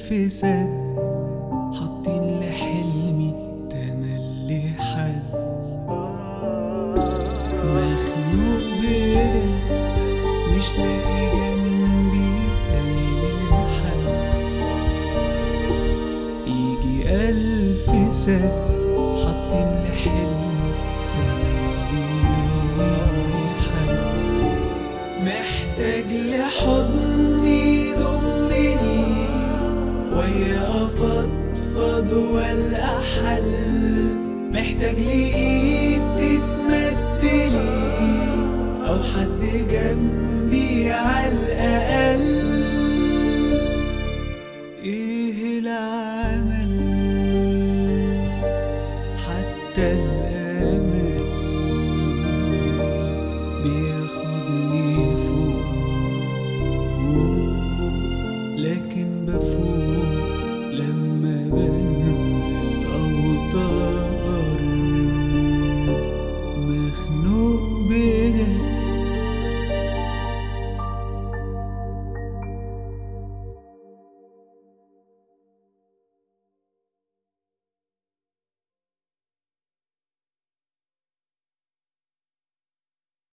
ألف سد حاطين لحلمي تملي حد مخنوق بجد مش لاقي جنبي أي حد يجي ألف سد حاطين لحلمي تملي حد محتاج لحضن يضمني ويا افضفض والقى حل محتاج لايد تتمدلي او حد جنبي على الاقل ايه العمل حتى الامل